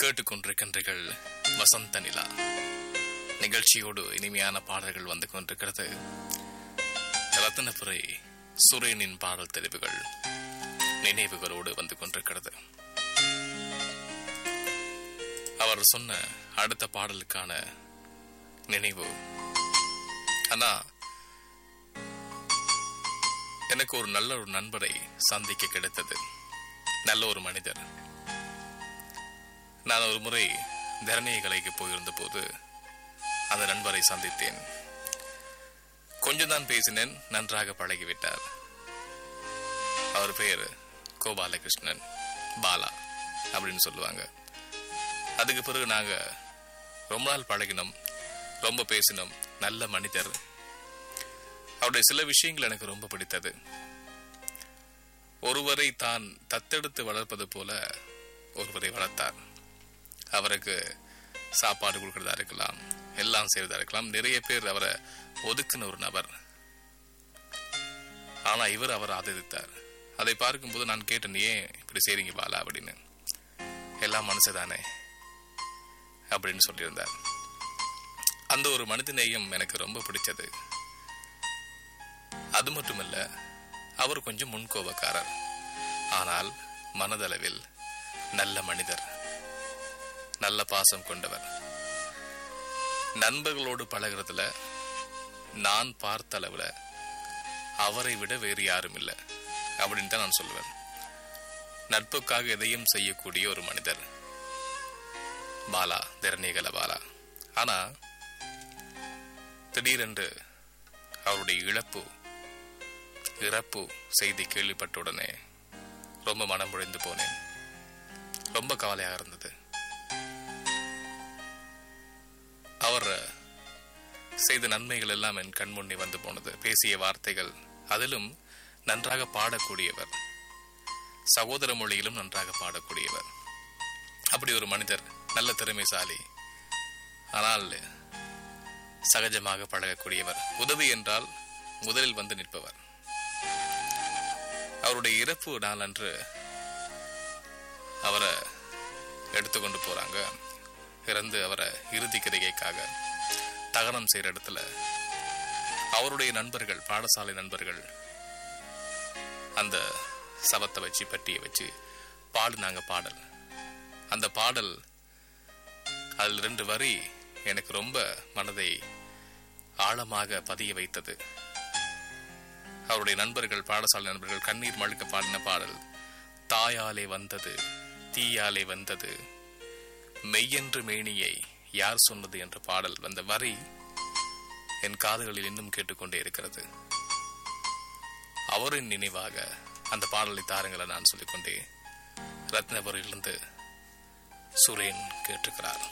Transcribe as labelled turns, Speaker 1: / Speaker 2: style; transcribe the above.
Speaker 1: கேட்டுக்கொண்டிருக்கின்றீர்கள் வசந்த நிலா நிகழ்ச்சியோடு இனிமையான பாடல்கள் வந்து கொண்டிருக்கிறது ரத்னபுரை சுரேனின் பாடல் தெரிவுகள் நினைவுகளோடு வந்து கொண்டிருக்கிறது அவர் சொன்ன அடுத்த பாடலுக்கான நினைவு ஆனா எனக்கு ஒரு நல்ல ஒரு நண்பரை சந்திக்க கிடைத்தது நல்ல ஒரு மனிதர் நான் ஒரு முறை தரணிய கலைக்கு போயிருந்த போது அந்த நண்பரை சந்தித்தேன் கொஞ்சம் தான் பேசினேன் நன்றாக பழகிவிட்டார் அவர் பெயர் கோபாலகிருஷ்ணன் பாலா அப்படின்னு சொல்லுவாங்க அதுக்கு பிறகு நாங்க ரொம்ப நாள் பழகினோம் ரொம்ப பேசினோம் நல்ல மனிதர் அவருடைய சில விஷயங்கள் எனக்கு ரொம்ப பிடித்தது ஒருவரை தான் தத்தெடுத்து வளர்ப்பது போல ஒருவரை வளர்த்தார் அவருக்கு சாப்பாடு கொடுக்கறதா இருக்கலாம் எல்லாம் செய்யறதா இருக்கலாம் நிறைய பேர் அவரை ஒதுக்குன ஒரு நபர் ஆனா இவர் அவர் ஆதரித்தார் அதை பார்க்கும்போது நான் கேட்டேன் ஏன் இப்படி செய்றீங்க பாலா அப்படின்னு எல்லாம் மனசுதானே அப்படின்னு சொல்லியிருந்தார் அந்த ஒரு மனித நேயம் எனக்கு ரொம்ப பிடிச்சது அது மட்டுமல்ல அவர் கொஞ்சம் முன்கோபக்காரர் ஆனால் மனதளவில் நல்ல மனிதர் நல்ல பாசம் கொண்டவர் நண்பர்களோடு பழகிறதுல நான் பார்த்த அளவுல அவரை விட வேறு யாரும் இல்லை அப்படின்னு தான் நான் சொல்லுவேன் நட்புக்காக எதையும் செய்யக்கூடிய ஒரு மனிதர் பாலா திறனேகல பாலா ஆனா திடீரென்று அவருடைய இழப்பு இறப்பு செய்தி கேள்விப்பட்ட உடனே ரொம்ப மனம் முழிந்து போனேன் ரொம்ப கவலையாக இருந்தது அவர் செய்த நன்மைகள் எல்லாம் என் கண் முன்னே வந்து போனது பேசிய வார்த்தைகள் அதிலும் நன்றாக பாடக்கூடியவர் சகோதர மொழியிலும் நன்றாக பாடக்கூடியவர் அப்படி ஒரு மனிதர் நல்ல திறமைசாலி ஆனால் சகஜமாக பழகக்கூடியவர் உதவி என்றால் முதலில் வந்து நிற்பவர் அவருடைய இறப்பு நாள் அன்று அவரை எடுத்துக்கொண்டு போறாங்க இறந்து அவரை இறுதி கிரிகைக்காக தகனம் செய்யற இடத்துல அவருடைய நண்பர்கள் பாடசாலை நண்பர்கள் அந்த சவத்தை வச்சு பட்டியை வச்சு பாடுனாங்க பாடல் அந்த பாடல் அதில் ரெண்டு வரி எனக்கு ரொம்ப மனதை ஆழமாக பதிய வைத்தது அவருடைய நண்பர்கள் பாடசாலை நண்பர்கள் கண்ணீர் மழுக்க பாடின பாடல் தாயாலே வந்தது தீயாலே வந்தது மெய்யென்று மேனியை யார் சொன்னது என்ற பாடல் வந்த வரி என் காதுகளில் இன்னும் கேட்டுக்கொண்டே இருக்கிறது அவரின் நினைவாக அந்த பாடலை தாருங்களை நான் சொல்லிக்கொண்டே ரத்னபுரியிலிருந்து சுரேன் கேட்டுக்கிறார்